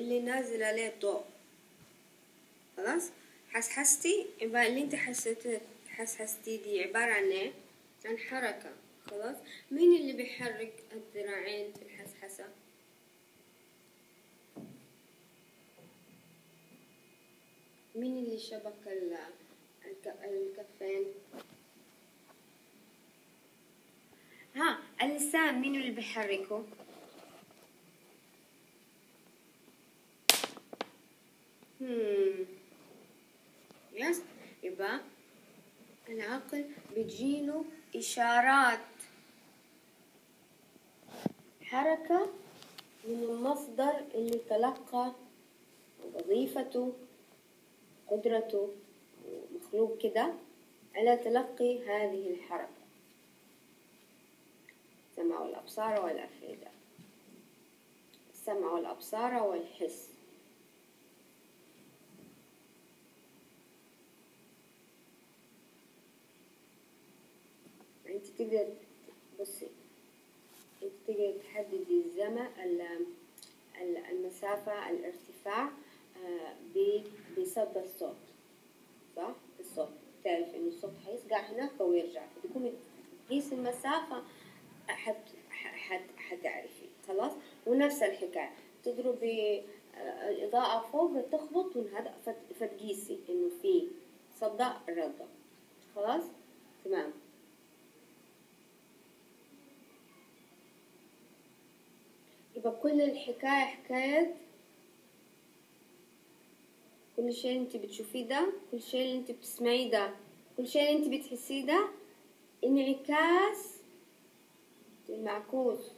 اللي نازل عليه الضوء خلاص حسحستي يبقى اللي انت حسيت حسحستي دي عبارة عن ايه عن حركة خلاص مين اللي بيحرك الذراعين في الحسحسة مين اللي شبك ال- الك- الكفين ها اللسان مين اللي بيحركه هم يس يبقى العقل بتجيله إشارات حركة من المصدر اللي تلقى وظيفته قدرته مخلوق كده على تلقي هذه الحركة السمع والأبصار والأفئدة السمع والأبصار والحس انت تقدر بصي انت تقدر تحددي الزمن ال- ال- المسافة الارتفاع آه، ب- بصدى الصوت صح الصوت تعرف انه الصوت حيسقع هناك ويرجع فتقومي تقيس المسافة حت حت حتعرفي خلاص ونفس الحكاية تضربي آه، الإضاءة فوق تخبط وانهدأ فت- فتقيسي إنه في صدى ردة خلاص تمام يبقى كل الحكاية حكاية كل شيء انت بتشوفيه ده كل شيء اللي انت بتسمعيه ده كل شيء اللي انت بتحسيه ده انعكاس المعكوس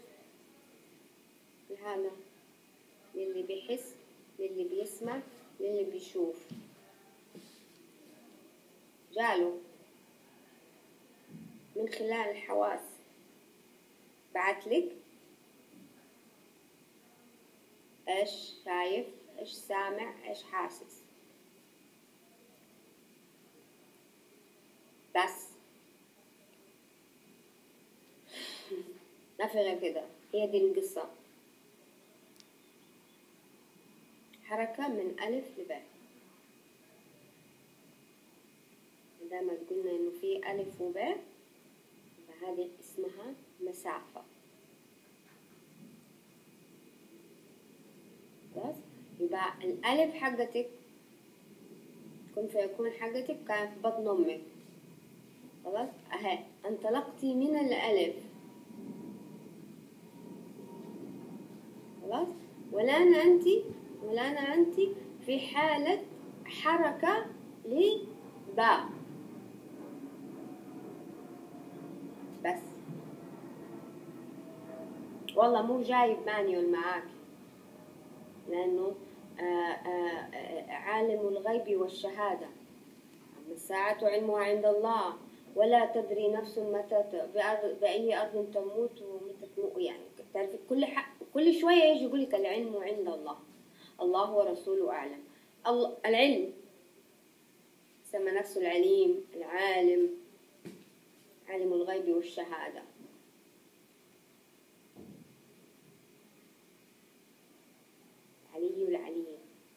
لهذا للي بيحس للي بيسمع للي بيشوف جاله من خلال الحواس بعتلك ايش شايف ايش سامع ايش حاسس بس ما في غير كده هي دي القصة حركة من ألف لباء دايما قلنا إنه في ألف وباء فهذه اسمها مسافة بس يبقى الألف حقتك كن فيكون حقتك كانت في بطن أمك خلاص أهي انطلقتي من الألف خلاص والآن أنت والآن أنت في حالة حركة لباء بس والله مو جايب مانيول معاك لأنه آه، آه، آه، عالم الغيب والشهادة أما الساعة علمها عند الله ولا تدري نفس متى ت- بأرض بأي أرض تموت ومتى تموت يعني تعرفي كل حق كل شوية يجي يقول لك العلم عند الله الله ورسوله أعلم الله العلم سمى نفسه العليم العالم عالم الغيب والشهادة علي العليم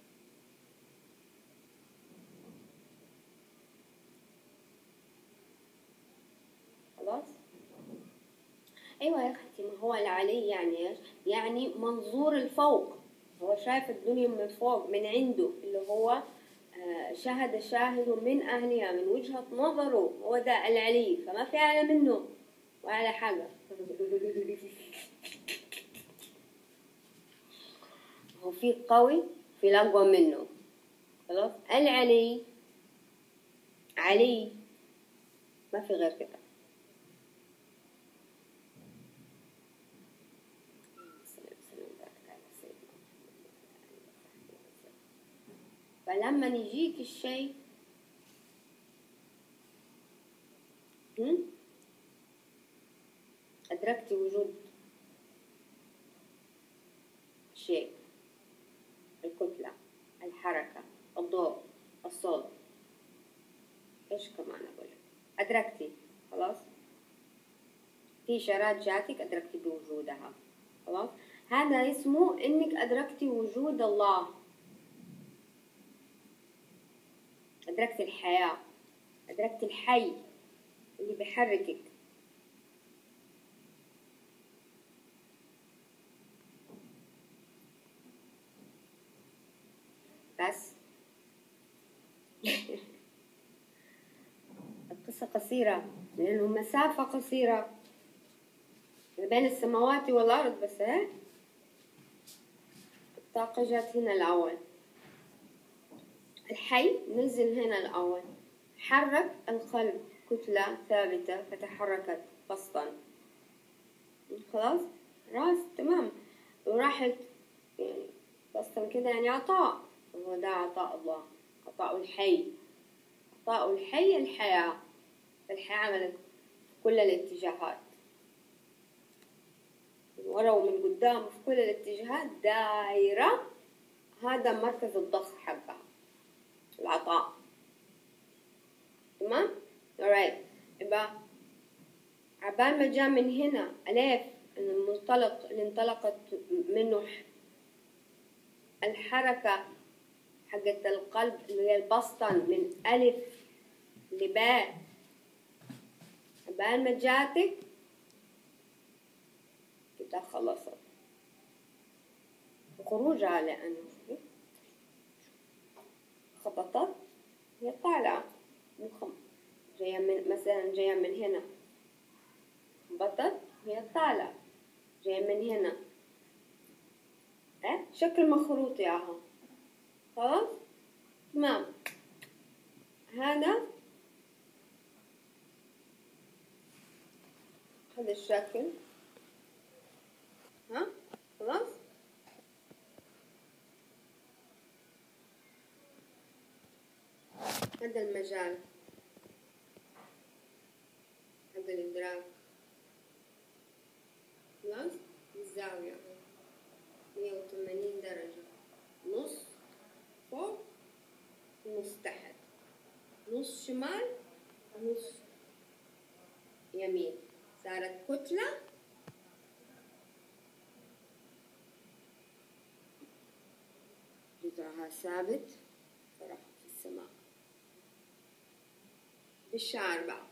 خلاص ايوه يا اختي ما هو العلي يعني ايش يعني منظور الفوق هو شايف الدنيا من فوق من عنده اللي هو آه، شهد شاهد من اهلها من وجهة نظره هو ده العلي فما في اعلى منه ولا حاجة هو في قوي في الأقوى منه خلاص العلي علي ما في غير كده فلما يجيك الشيء هم؟ أدركتي وجود شيء الكتلة الحركة الضوء الصوت ايش كمان اقول لك ادركتي خلاص في اشارات جاتك ادركتي بوجودها خلاص هذا اسمه انك ادركتي وجود الله ادركت الحياة ادركت الحي اللي بيحركك بس القصة قصيرة لأنه مسافة قصيرة بين السماوات والأرض بس ها الطاقة جات هنا الأول الحي نزل هنا الأول حرك القلب كتلة ثابتة فتحركت بسطا خلاص راس تمام وراحت يعني بسطا كده يعني عطاء هو ده عطاء الله عطاء الحي عطاء الحي الحياة الحياة عملت كل الاتجاهات من ورا ومن قدام في كل الاتجاهات دايرة هذا مركز الضخ حقها العطاء تمام alright يبقى عبال ما جاء من هنا ألف المنطلق اللي انطلقت منه الحركة حقت القلب اللي هي البسطن من ألف لباء عبال ما جاتك كده خلصت وخروجها لأنه خبطت هي طالعة من خم جاية من مثلا جاية من هنا خبطت هي طالعة جاية من هنا اه شكل مخروطي اهو خلاص تمام هذا هذا الشكل ها خلاص هذا المجال هذا الإدراك خلاص الزاوية مية وثمانين درجة نص فوق ونص تحت نص شمال ونص يمين صارت كتلة جذرها ثابت فرح في السماء بالشعر بقى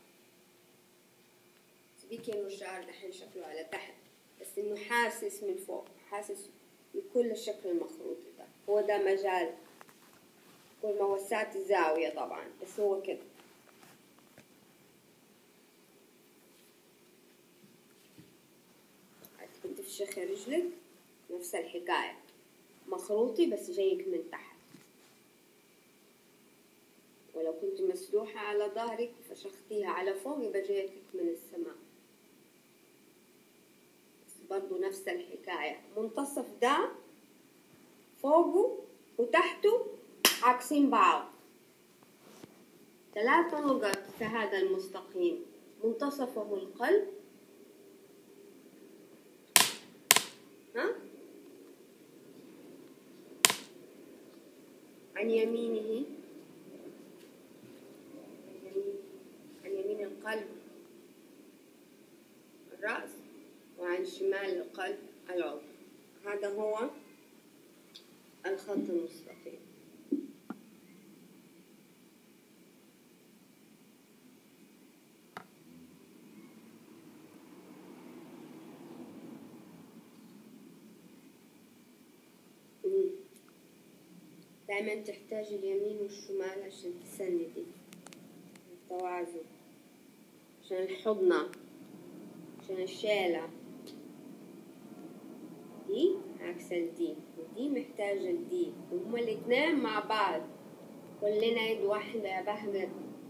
سيبيكي انه الشعر دحين شكله على تحت بس انه حاسس من فوق حاسس بكل الشكل المخروطي ده هو ده مجال كل ما وسعت الزاوية طبعا بس هو كده كنت تفشخي رجلك نفس الحكاية مخروطي بس جايك من تحت ولو كنت مسلوحة على ظهرك فشختيها على فوق يبقى جايتك من السماء بس برضو نفس الحكاية منتصف ده فوقه وتحته عكسين بعض ثلاثة نقط في هذا المستقيم منتصفه القلب ها عن يمينه عن يمين القلب الرأس وعن شمال القلب العضو هذا هو الخط المستقيم دائما تحتاج اليمين والشمال عشان تسندي التوازن عشان الحضنة عشان الشيلة دي عكس الدي ودي محتاجة الدي وهما الاتنين مع بعض كلنا يد واحدة يا بهجت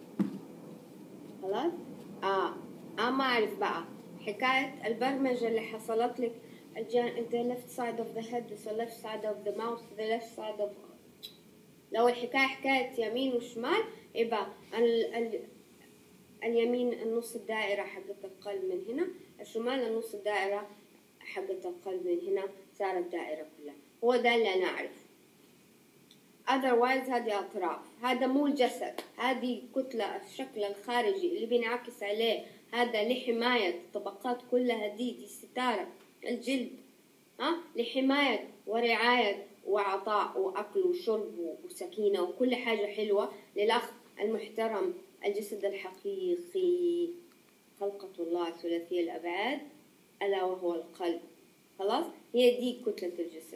خلاص؟ اه اه ما أعرف بقى حكاية البرمجة اللي حصلت لك الجان the left side of the head the left side of the mouth the left side of لو الحكاية حكاية يمين وشمال يبقى ال... ال... اليمين النص الدائرة حقت القلب من هنا الشمال النص الدائرة حقت القلب من هنا صارت دائرة كلها هو ده اللي أنا أعرفه otherwise هذه أطراف هذا مو الجسد هذه كتلة الشكل الخارجي اللي بينعكس عليه هذا لحماية الطبقات كلها دي دي ستارة الجلد أه؟ لحماية ورعاية وعطاء وأكل وشرب وسكينة وكل حاجة حلوة للأخ المحترم الجسد الحقيقي خلقة الله ثلاثية الأبعاد ألا وهو القلب خلاص هي دي كتلة الجسد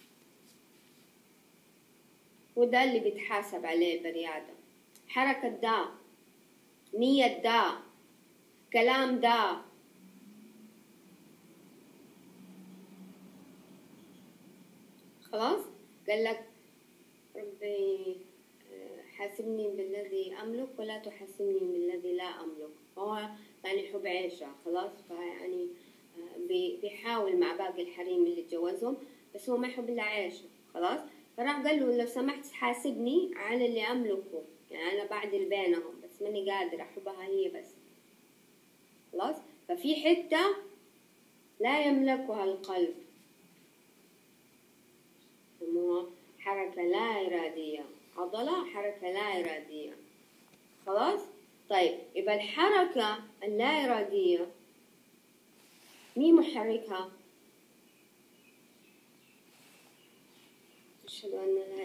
وده اللي بيتحاسب عليه البني آدم حركة ده نية ده كلام ده خلاص قال لك ربي آه، حاسبني بالذي أملك ولا تحاسبني بالذي لا أملك هو يعني حب عيشة خلاص فيعني آه، بيحاول مع باقي الحريم اللي اتجوزهم بس هو ما يحب إلا عيشة خلاص فراح قال له لو سمحت حاسبني على اللي أملكه يعني أنا بعدل بينهم بس ماني قادر أحبها هي بس خلاص ففي حتة لا يملكها القلب يسموها حركة لا إرادية عضلة حركة لا إرادية خلاص طيب يبقى الحركة اللا إرادية مين محركها أشهد أن لا